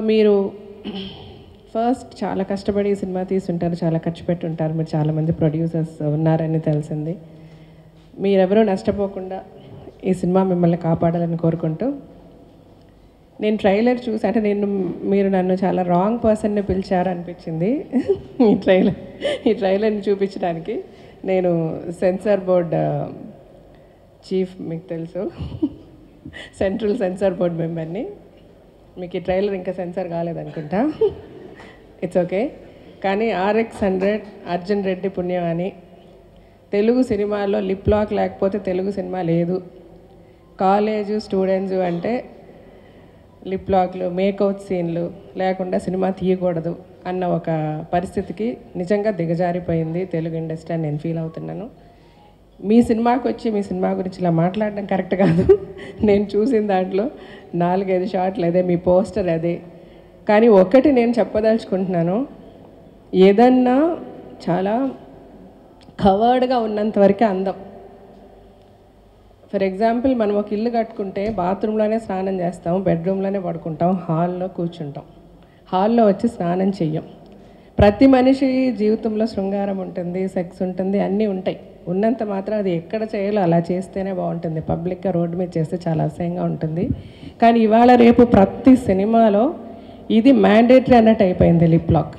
మీరు ఫస్ట్ చాలా కష్టపడి ఈ సినిమా తీసుంటారు చాలా ఖర్చు పెట్టి ఉంటారు మీరు చాలామంది ప్రొడ్యూసర్స్ ఉన్నారని తెలిసింది మీరెవరూ నష్టపోకుండా ఈ సినిమా మిమ్మల్ని కాపాడాలని కోరుకుంటూ నేను ట్రైలర్ చూసి అంటే నేను మీరు నన్ను చాలా రాంగ్ పర్సన్ని పిలిచారు అనిపించింది ఈ ట్రైలర్ ఈ ట్రైలర్ని చూపించడానికి నేను సెన్సార్ బోర్డ్ చీఫ్ మీకు తెలుసు సెంట్రల్ సెన్సార్ బోర్డ్ మెంబర్ని మీకు ఈ ట్రైలర్ ఇంకా సెన్సార్ కాలేదనుకుంటా ఇట్స్ ఓకే కానీ ఆర్ఎక్స్ హండ్రెడ్ అర్జున్ రెడ్డి పుణ్యం అని తెలుగు సినిమాల్లో లిప్ లాక్ లేకపోతే తెలుగు సినిమా లేదు కాలేజు స్టూడెంట్స్ అంటే లిప్ లాక్లు మేకౌట్ సీన్లు లేకుండా సినిమా తీయకూడదు అన్న ఒక పరిస్థితికి నిజంగా దిగజారిపోయింది తెలుగు ఇండస్ట్రీ అని నేను ఫీల్ అవుతున్నాను మీ సినిమాకి వచ్చి మీ సినిమా గురించి ఇలా మాట్లాడడం కరెక్ట్ కాదు నేను చూసిన దాంట్లో నాలుగైదు షాట్లు అదే మీ పోస్టర్ అదే కానీ ఒకటి నేను చెప్పదలుచుకుంటున్నాను ఏదన్నా చాలా కవర్డ్గా ఉన్నంత వరకే అందం ఫర్ ఎగ్జాంపుల్ మనం ఒక ఇల్లు కట్టుకుంటే బాత్రూంలోనే స్నానం చేస్తాం బెడ్రూమ్లోనే పడుకుంటాం హాల్లో కూర్చుంటాం హాల్లో వచ్చి స్నానం చెయ్యం ప్రతి మనిషి జీవితంలో శృంగారం ఉంటుంది సెక్స్ ఉంటుంది అన్నీ ఉంటాయి ఉన్నంత మాత్రం అది ఎక్కడ చేయాలో అలా చేస్తేనే బాగుంటుంది పబ్లిక్గా రోడ్డు మీద చేస్తే చాలా అసహ్యంగా ఉంటుంది కానీ ఇవాళ రేపు ప్రతి సినిమాలో ఇది మ్యాండేటరీ అన్నట్టు అయిపోయింది lip lock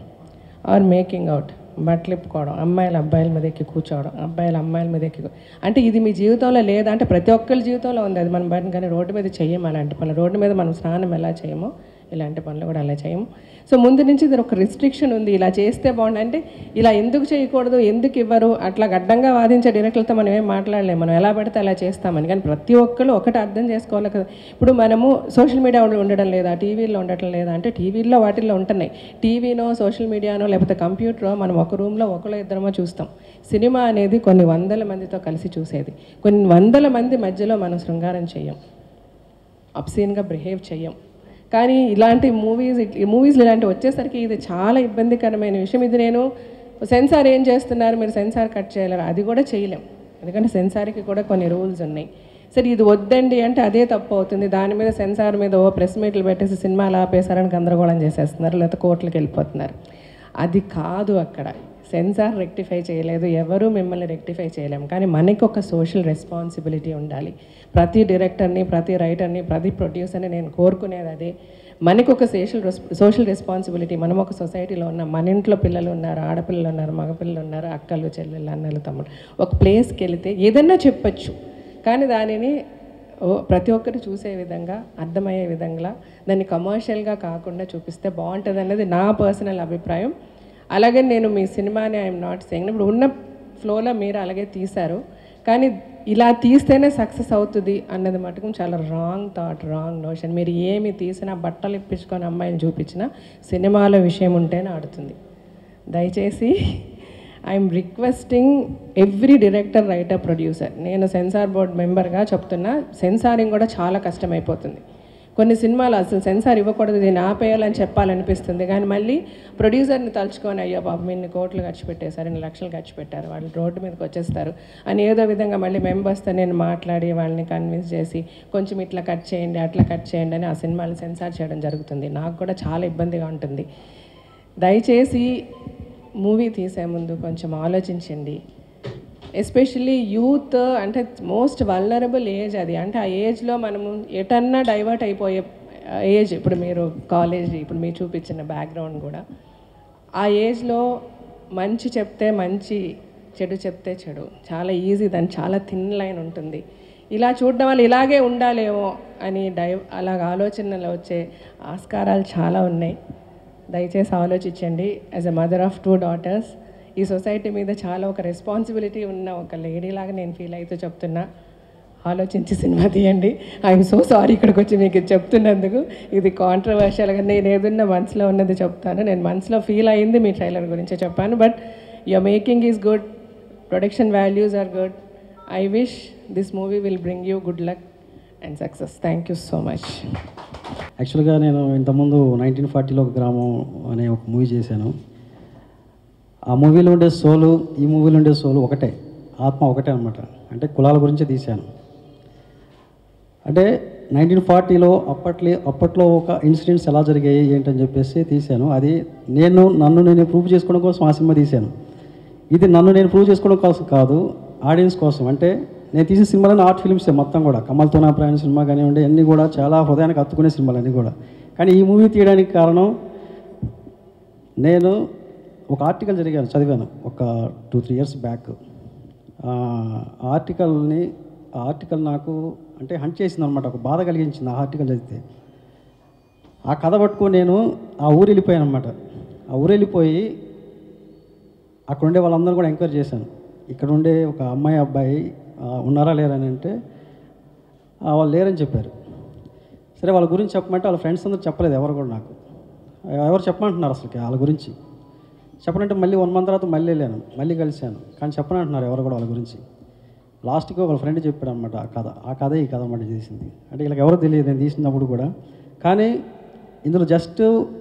or making out బట్టలు ఇప్పుకోవడం అమ్మాయిలు అబ్బాయిల మీద ఎక్కి కూర్చోవడం అబ్బాయిలు అమ్మాయిల మీద ఎక్కి కూ- అంటే ఇది మీ జీవితంలో లేదా అంటే ప్రతి ఒక్కరి జీవితంలో ఉంది అది మనం బయట కానీ రోడ్డు మీద చెయ్యము అలాంటి పనులు రోడ్డు మీద మనం స్నానం ఎలా చేయమో ఇలాంటి పనులు కూడా అలా చేయము సో ముందు నుంచి ఇది ఒక రిస్ట్రిక్షన్ ఉంది ఇలా చేస్తే బాగుంది అంటే ఇలా ఎందుకు చేయకూడదు ఎందుకు ఇవ్వరు అట్లా గడ్డంగా వాదించే డైరెక్టర్లతో మనం ఏం మాట్లాడలేము మనం ఎలా పడితే అలా చేస్తామని కానీ ప్రతి ఒక్కరు ఒకటి అర్థం చేసుకోవాలి కదా ఇప్పుడు మనము సోషల్ మీడియా ఉండడం లేదా టీవీలో ఉండటం లేదా అంటే టీవీల్లో వాటిల్లో ఉంటున్నాయి టీవీనో సోషల్ మీడియానో లేకపోతే కంప్యూటరో మనం ఒక రూమ్లో ఒకళ్ళో ఇద్దరమో చూస్తాం సినిమా అనేది కొన్ని వందల మందితో కలిసి చూసేది కొన్ని వందల మంది మధ్యలో మనం శృంగారం చేయం అప్సీన్గా బిహేవ్ చెయ్యం కానీ ఇలాంటి మూవీస్ ఈ మూవీస్లో ఇలాంటి వచ్చేసరికి ఇది చాలా ఇబ్బందికరమైన విషయం ఇది నేను సెన్సార్ ఏం చేస్తున్నారు మీరు సెన్సార్ కట్ చేయలేరు అది కూడా చేయలేం ఎందుకంటే సెన్సార్కి కూడా కొన్ని రూల్స్ ఉన్నాయి సరే ఇది వద్దండి అంటే అదే తప్పు అవుతుంది దాని మీద సెన్సార్ మీద ఓ ప్రెస్ మీట్లు పెట్టేసి సినిమాలు ఆపేశారని గందరగోళం చేసేస్తున్నారు లేకపోతే కోర్టులకు వెళ్ళిపోతున్నారు అది కాదు అక్కడ సెన్సార్ రెక్టిఫై చేయలేదు ఎవరు మిమ్మల్ని రెక్టిఫై చేయలేము కానీ మనకి ఒక సోషల్ రెస్పాన్సిబిలిటీ ఉండాలి ప్రతి డైరెక్టర్ని ప్రతి రైటర్ని ప్రతి ప్రొడ్యూసర్ని నేను కోరుకునేది అదే మనకి ఒక సోషల్ సోషల్ రెస్పాన్సిబిలిటీ మనం ఒక సొసైటీలో ఉన్నాం మన ఇంట్లో పిల్లలు ఉన్నారు ఆడపిల్లలు ఉన్నారు మగపిల్లలు ఉన్నారు అక్కలు చెల్లెళ్ళు అన్నలు తమ్ముడు ఒక ప్లేస్కి వెళితే ఏదన్నా చెప్పచ్చు కానీ దానిని ఓ ప్రతి ఒక్కరు చూసే విధంగా అర్థమయ్యే విధంగా దాన్ని కమర్షియల్గా కాకుండా చూపిస్తే బాగుంటుంది అన్నది నా పర్సనల్ అభిప్రాయం అలాగే నేను మీ సినిమాని ఐఎమ్ నాట్ సేయింగ్ ఇప్పుడు ఉన్న ఫ్లోలో మీరు అలాగే తీశారు కానీ ఇలా తీస్తేనే సక్సెస్ అవుతుంది అన్నది మటుకు చాలా రాంగ్ థాట్ రాంగ్ నోషన్ మీరు ఏమి తీసినా బట్టలు ఇప్పించుకొని అమ్మాయిని చూపించినా సినిమాలో విషయం ఉంటేనే ఆడుతుంది దయచేసి I'm requesting every director writer producer నేను సెన్సార్ బోర్డ్ మెంబర్గా చెప్తున్నా సెన్సారింగ్ కూడా చాలా కష్టమైపోతుంది కొన్ని సినిమాలు అసలు సెన్సార్ ఇవ్వకూడదు దీన్ని ఆపేయాలని చెప్పాలనిపిస్తుంది కానీ మళ్ళీ ప్రొడ్యూసర్ని తలుచుకొని అయ్యో బాబు ఇన్ని కోట్లు ఖర్చు పెట్టేశారు ఇన్ని లక్షలు ఖర్చు పెట్టారు వాళ్ళు రోడ్డు మీదకి వచ్చేస్తారు అని ఏదో విధంగా మళ్ళీ మెంబర్స్తో నేను మాట్లాడి వాళ్ళని కన్విన్స్ చేసి కొంచెం ఇట్లా కట్ చేయండి అట్లా కట్ చేయండి అని ఆ సినిమాలు సెన్సార్ చేయడం జరుగుతుంది నాకు కూడా చాలా ఇబ్బందిగా ఉంటుంది దయచేసి మూవీ తీసే ముందు కొంచెం ఆలోచించండి ఎస్పెషల్లీ యూత్ అంటే మోస్ట్ వల్నరబుల్ ఏజ్ అది అంటే ఆ ఏజ్లో మనము ఎటన్నా డైవర్ట్ అయిపోయే ఏజ్ ఇప్పుడు మీరు కాలేజ్ ఇప్పుడు మీరు చూపించిన బ్యాక్గ్రౌండ్ కూడా ఆ ఏజ్లో మంచి చెప్తే మంచి చెడు చెప్తే చెడు చాలా ఈజీ దాని చాలా థిన్ లైన్ ఉంటుంది ఇలా చూడడం వల్ల ఇలాగే ఉండాలేమో అని డై అలాగ ఆలోచనలు వచ్చే ఆస్కారాలు చాలా ఉన్నాయి దయచేసి ఆలోచించండి as a mother of two daughters ఈ సొసైటీ మీద చాలా ఒక రెస్పాన్సిబిలిటీ ఉన్న ఒక లేడీ లాగా నేను ఫీల్ అయితే చెప్తున్నా ఆలోచించి సినిమా తీయండి ఐఎమ్ సో సారీ ఇక్కడికి వచ్చి మీకు ఇది చెప్తున్నందుకు ఇది కాంట్రవర్షియల్గా నేను ఏదన్నా మనసులో ఉన్నది చెప్తాను నేను మనసులో ఫీల్ అయింది మీ ట్రైలర్ గురించి చెప్పాను but your making is good production values are good I wish this movie will bring you good luck and success thank you so much యాక్చువల్గా నేను ఇంతకుముందు నైన్టీన్ ఫార్టీలో ఒక గ్రామం అనే ఒక మూవీ చేశాను ఆ మూవీలో ఉండే సోలు ఈ మూవీలో ఉండే సోలు ఒకటే ఆత్మ ఒకటే అనమాట అంటే కులాల గురించి తీశాను అంటే నైన్టీన్ ఫార్టీలో అప్పట్లో అప్పట్లో ఒక ఇన్సిడెంట్స్ ఎలా జరిగాయి ఏంటని చెప్పేసి తీశాను అది నేను నన్ను నేను ప్రూవ్ చేసుకోవడం కోసం ఆ సినిమా తీశాను ఇది నన్ను నేను ప్రూవ్ చేసుకోవడం కోసం కాదు ఆడియన్స్ కోసం అంటే నేను తీసిన సినిమాలని ఆర్ట్ ఫిల్మ్సే మొత్తం కూడా కమల్తో నా ప్రయాణ సినిమా కానివ్వండి అన్నీ కూడా చాలా హృదయానికి హత్తుకునే సినిమాలు అన్నీ కూడా కానీ ఈ మూవీ తీయడానికి కారణం నేను ఒక ఆర్టికల్ జరిగాను చదివాను ఒక టూ త్రీ ఇయర్స్ బ్యాక్ ఆ ఆర్టికల్ని ఆ ఆర్టికల్ నాకు అంటే హంట్ చేసింది అనమాట ఒక బాధ కలిగించింది ఆ ఆర్టికల్ చదివితే ఆ కథ పట్టుకొని నేను ఆ ఊరు వెళ్ళిపోయాను అనమాట ఆ ఊరు వెళ్ళిపోయి అక్కడ ఉండే వాళ్ళందరూ కూడా ఎంక్వైరీ చేశాను ఇక్కడ ఉండే ఒక అమ్మాయి అబ్బాయి ఆ, ఉన్నారా లేరా అని అంటే ఆ, వాళ్ళు లేరని చెప్పారు సరే వాళ్ళ గురించి చెప్పమంటే వాళ్ళ ఫ్రెండ్స్ అందరూ చెప్పలేదు ఎవరు కూడా నాకు ఎవరు చెప్పమంటున్నారు అసలుకి వాళ్ళ గురించి చెప్పనంటే మళ్ళీ వన్ మంత్ తర్వాత మళ్ళీ వెళ్ళాను మళ్ళీ కలిశాను కానీ చెప్పనంటున్నారు ఎవరు కూడా వాళ్ళ గురించి లాస్ట్కి ఒక ఫ్రెండ్ చెప్పాడు అనమాట ఆ కథ ఆ కథ ఈ కథ అన్నమాట చేసింది అంటే వీళ్ళకి ఎవరు తెలియదు నేను తీసినప్పుడు కూడా కానీ ఇందులో జస్ట్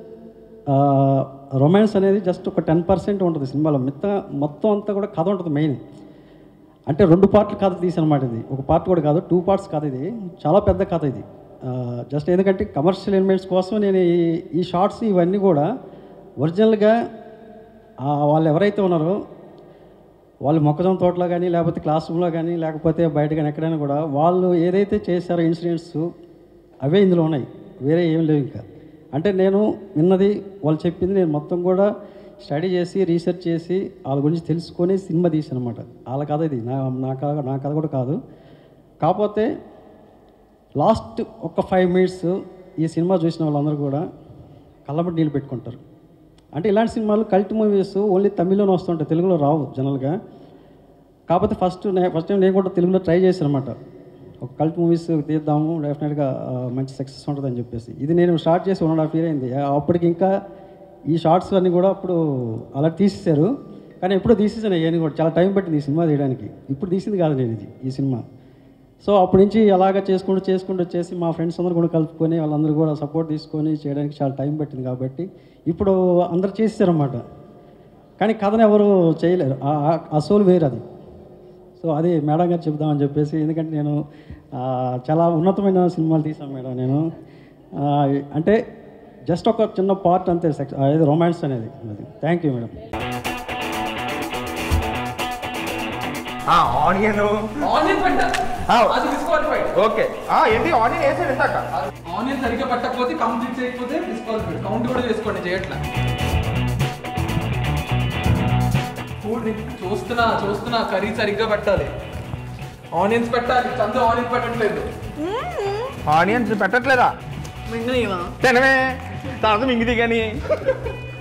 రొమాన్స్ అనేది జస్ట్ ఒక టెన్ పర్సెంట్ ఉంటుంది సినిమాలో మిగతా మొత్తం అంతా కూడా కథ ఉంటుంది మెయిన్ అంటే రెండు పార్ట్లు కథ తీసనమాట ఇది ఒక పార్ట్ కూడా కాదు టూ పార్ట్స్ కథ ఇది చాలా పెద్ద కథ ఇది జస్ట్ ఎందుకంటే కమర్షియల్ ఎలిమెంట్స్ కోసం నేను ఈ ఈ షార్ట్స్ ఇవన్నీ కూడా ఒరిజినల్గా వాళ్ళు ఎవరైతే ఉన్నారో వాళ్ళు మొక్కజొన్న తోటలో కానీ లేకపోతే క్లాస్ రూమ్లో కానీ లేకపోతే బయట కానీ ఎక్కడైనా కూడా వాళ్ళు ఏదైతే చేశారో ఇన్సిడెంట్స్ అవే ఇందులో ఉన్నాయి వేరే ఏం లేవు ఇంకా అంటే నేను విన్నది వాళ్ళు చెప్పింది నేను మొత్తం కూడా స్టడీ చేసి రీసెర్చ్ చేసి వాళ్ళ గురించి తెలుసుకొని సినిమా తీసాను అనమాట వాళ్ళ కథ ఇది నా నా కథ నా కథ కూడా కాదు కాకపోతే లాస్ట్ ఒక ఫైవ్ మినిట్స్ ఈ సినిమా చూసిన వాళ్ళందరూ కూడా కళ్ళబట్టి నీళ్ళు పెట్టుకుంటారు అంటే ఇలాంటి సినిమాలు కల్ట్ మూవీస్ ఓన్లీ తమిళ్లోనే వస్తుంటాయి తెలుగులో రావు జనరల్గా కాకపోతే ఫస్ట్ నే ఫస్ట్ టైం నేను కూడా తెలుగులో ట్రై చేశాను అనమాట ఒక కల్ట్ మూవీస్ తీద్దాము డెఫినెట్గా ఆ, మంచి సక్సెస్ ఉంటుందని చెప్పేసి ఇది నేను స్టార్ట్ చేసి వన్ అండ్ హాఫ్ ఇయర్ అయింది ఆ, అప్పటికి ఇంకా ఈ షార్ట్స్ అన్నీ కూడా అప్పుడు అలా తీసేశారు కానీ ఎప్పుడో తీసేసాను అవన్నీ కూడా చాలా టైం పట్టింది ఈ సినిమా తీయడానికి ఇప్పుడు తీసింది కాదు నేను ఇది ఈ సినిమా సో అప్పటి నుంచి అలాగ చేసుకుంటూ చేసుకుంటూ వచ్చేసి మా ఫ్రెండ్స్ అందరూ కూడా కలుపుకొని వాళ్ళందరూ కూడా సపోర్ట్ తీసుకొని చేయడానికి చాలా టైం పట్టింది కాబట్టి ఇప్పుడు అందరు చేసేసారన్నమాట కానీ కథను ఎవరు చేయలేరు ఆ- ఆ- ఆ సోల్ వేరు అది సో అది మేడం గారు చెప్దామని చెప్పేసి ఎందుకంటే నేను ఆ, చాలా ఉన్నతమైన సినిమాలు తీసాను మేడం నేను ఆ, అంటే జస్ట్ ఒక చిన్న పార్ట్ అంతే సెక్స్ అదే రొమాన్స్ అనేది అది thank you madam onion onion పెట్ట ఆ. అది డిస్క్వాలిఫైడ్ ఓకే ఆ, ఏంటి ఆనియన్ వేసాడు ఇందాక ఆనియన్ సరిగ్గా పట్టకపోతే కంప్లీట్ చేయకపోతే డిస్క్వాలిఫైడ్ కౌంట్ కూడా చేసుకోండి చేయట్లా ఫుడ్ చూస్తున్నా చూస్తున్నా కర్రీ సరిగ్గా పెట్టాలి ఆనియన్స్ పెట్టాలి చందు ఆనియన్ పెట్టట్లేదు ఆనియన్స్ పెట్టట్లేదా మింగలేవా తినవే తర్వాత మింగిది కానీ